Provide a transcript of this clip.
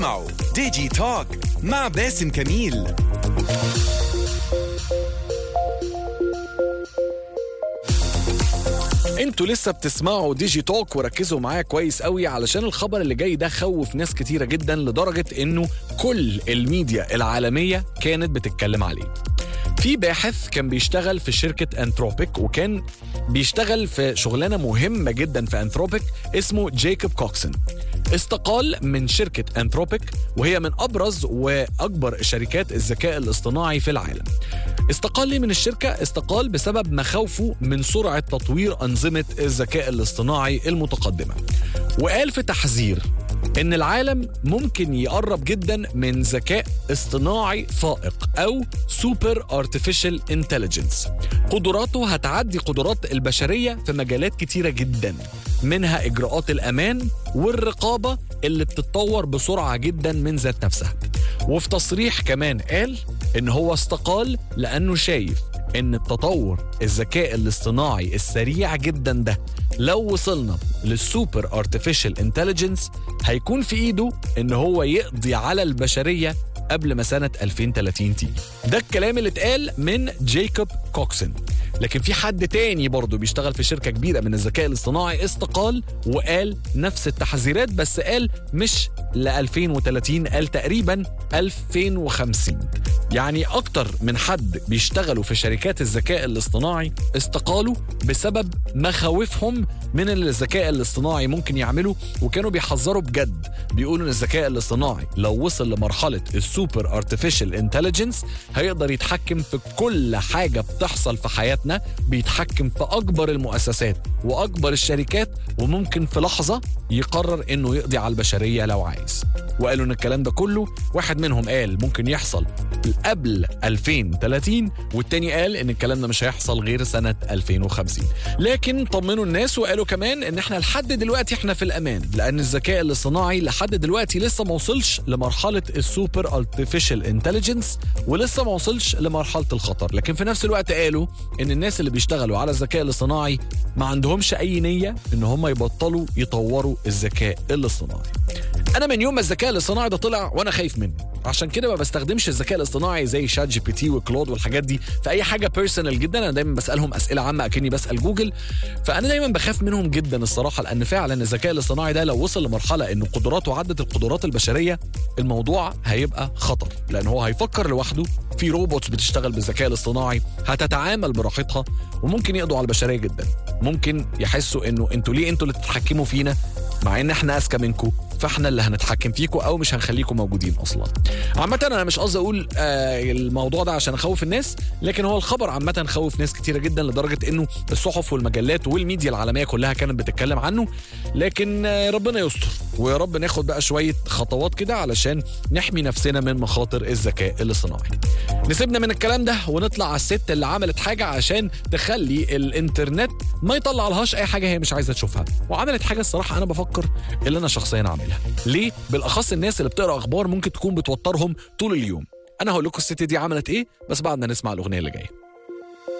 معه ديجي توك مع باسم كميل انتوا لسه بتسمعوا ديجي توك وركزوا معايا كويس قوي علشان الخبر اللي جاي ده خوف ناس كتيره جدا لدرجه انه كل الميديا العالميه كانت بتتكلم عليه في باحث كان بيشتغل في شركة انثروبيك وكان بيشتغل في شغلانة مهمة جدا في انثروبيك اسمه جيكوب كوكسون استقال من شركة انثروبيك وهي من أبرز وأكبر شركات الذكاء الاصطناعي في العالم استقال ليه من الشركة؟ استقال بسبب مخاوفه من سرعة تطوير أنظمة الذكاء الاصطناعي المتقدمة وقال في تحذير ان العالم ممكن يقرب جدا من ذكاء اصطناعي فائق او سوبر ارتفيشال انتليجنس قدراته هتعدي قدرات البشريه في مجالات كتيره جدا منها اجراءات الامان والرقابه اللي بتتطور بسرعه جدا من ذات نفسها وفي تصريح كمان قال ان هو استقال لانه شايف ان التطور الذكاء الاصطناعي السريع جدا ده لو وصلنا للسوبر ارتفيشال انتليجنس هيكون في ايده ان هو يقضي على البشريه قبل ما سنه 2030 تيجي ده الكلام اللي اتقال من جيكوب كوكسون لكن في حد تاني برضه بيشتغل في شركه كبيره من الذكاء الاصطناعي استقال وقال نفس التحذيرات بس قال مش ل 2030 قال تقريبا 2050 يعني أكتر من حد بيشتغلوا في شركات الذكاء الاصطناعي استقالوا بسبب مخاوفهم من اللي الذكاء الاصطناعي ممكن يعمله وكانوا بيحذروا بجد بيقولوا ان الذكاء الاصطناعي لو وصل لمرحلة السوبر ارتفيشال انتليجنس هيقدر يتحكم في كل حاجة بتحصل في حياتنا بيتحكم في أكبر المؤسسات وأكبر الشركات وممكن في لحظة يقرر انه يقضي على البشرية لو عايز وقالوا ان الكلام ده كله واحد منهم قال ممكن يحصل قبل 2030 والتاني قال ان الكلام ده مش هيحصل غير سنه 2050 لكن طمنوا الناس وقالوا كمان ان احنا لحد دلوقتي احنا في الامان لان الذكاء الاصطناعي لحد دلوقتي لسه ما وصلش لمرحله السوبر ارتفيشال انتليجنس ولسه ما وصلش لمرحله الخطر لكن في نفس الوقت قالوا ان الناس اللي بيشتغلوا على الذكاء الاصطناعي ما عندهمش اي نيه ان هم يبطلوا يطوروا الذكاء الاصطناعي انا من يوم ما الذكاء الاصطناعي ده طلع وانا خايف منه عشان كده ما بستخدمش الذكاء الاصطناعي زي شات جي بي تي وكلود والحاجات دي في اي حاجه بيرسونال جدا انا دايما بسالهم اسئله عامه اكني بسال جوجل فانا دايما بخاف منهم جدا الصراحه لان فعلا الذكاء الاصطناعي ده لو وصل لمرحله ان قدراته عدت القدرات البشريه الموضوع هيبقى خطر لان هو هيفكر لوحده في روبوتس بتشتغل بالذكاء الاصطناعي هتتعامل براحتها وممكن يقضوا على البشريه جدا ممكن يحسوا انه انتوا ليه انتوا اللي تتحكموا فينا مع ان احنا اذكى منكم فاحنا اللي هنتحكم فيكم او مش هنخليكم موجودين اصلا عامة انا مش قصدي اقول آه الموضوع ده عشان اخوف الناس لكن هو الخبر عامة خوف ناس كتيرة جدا لدرجة انه الصحف والمجلات والميديا العالمية كلها كانت بتتكلم عنه لكن آه ربنا يستر ويا رب ناخد بقى شوية خطوات كده علشان نحمي نفسنا من مخاطر الذكاء الاصطناعي نسيبنا من الكلام ده ونطلع على الست اللي عملت حاجة عشان تخلي الانترنت ما يطلع لهاش اي حاجة هي مش عايزة تشوفها وعملت حاجة الصراحة انا بفكر اللي انا شخصيا اعملها ليه بالاخص الناس اللي بتقرا اخبار ممكن تكون بتوترهم طول اليوم انا هقول لكم الست دي عملت ايه بس بعد ما نسمع الاغنيه اللي جايه